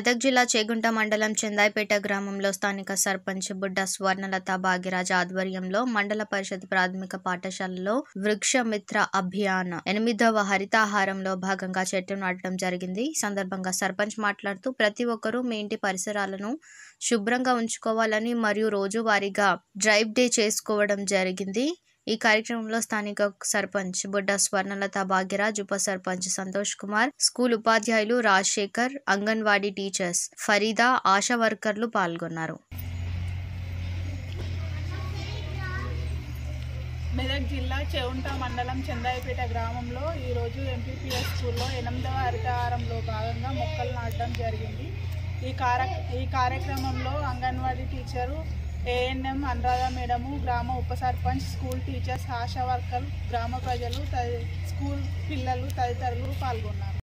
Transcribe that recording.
మెదక్ జిల్లా చేగుంట మండలం చందాయిపేట గ్రామంలో స్థానిక సర్పంచ్ బుడ్డ స్వర్ణలత భాగ్యరాజ్ ఆధ్వర్యంలో మండల పరిషత్ ప్రాథమిక పాఠశాలలో వృక్షమిత్ర అభియాన్ ఎనిమిదవ హరితాహారంలో భాగంగా చెట్టు నాటడం జరిగింది ఈ సందర్భంగా సర్పంచ్ మాట్లాడుతూ ప్రతి ఒక్కరూ మీ ఇంటి పరిసరాలను శుభ్రంగా ఉంచుకోవాలని మరియు రోజువారీగా డ్రైవ్ డే చేసుకోవడం జరిగింది ఈ కార్యక్రమంలో స్థానిక సర్పంచ్ బుడ్డ స్వర్ణలత భాగ్యరాజ్ ఉప సర్పంచ్ సంతోష్ కుమార్ స్కూల్ ఉపాధ్యాయులు రాజశేఖర్ అంగన్వాడీ టీచర్స్ ఫరీదా ఆశా వర్కర్లు పాల్గొన్నారు మెదక్ జిల్లా చెవుంట మండలం చందాయిపేట గ్రామంలో ఈరోజు ఎంపీపీఎస్ స్కూల్లో ఎనిమిదవ హరితహారంలో భాగంగా మొక్కలు నాటడం జరిగింది ఈ కార ఈ కార్యక్రమంలో anganwadi teacher ANM Anuradha madam గ్రామ ఉప సర్పంచ్ స్కూల్ టీచర్స్ ఆశా వర్కర్లు గ్రామ ప్రజలు తది స్కూల్ పిల్లలు తదితరులు పాల్గొన్నారు